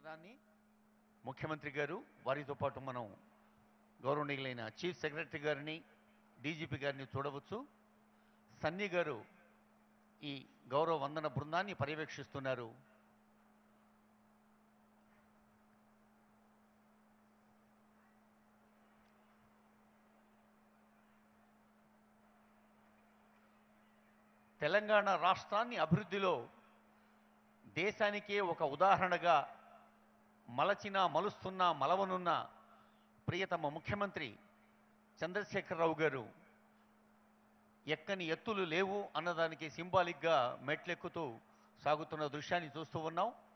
రథాన్ని ముఖ్యమంత్రి గారు వారితో పాటు మనం గౌరవనీయులైన చీఫ్ సెక్రటరీ గారిని డీజీపీ గారిని చూడవచ్చు సన్నీ గారు ఈ గౌరవ వందన బృందాన్ని పర్యవేక్షిస్తున్నారు తెలంగాణ రాష్ట్రాన్ని అభివృద్ధిలో దేశానికే ఒక ఉదాహరణగా మలచిన మలుస్తున్న మలవనున్న ప్రియతమ ముఖ్యమంత్రి చంద్రశేఖరరావు గారు ఎక్కని ఎత్తులు లేవు అన్నదానికి సింబాలిక్గా మెట్లెక్కుతూ సాగుతున్న దృశ్యాన్ని చూస్తూ ఉన్నాం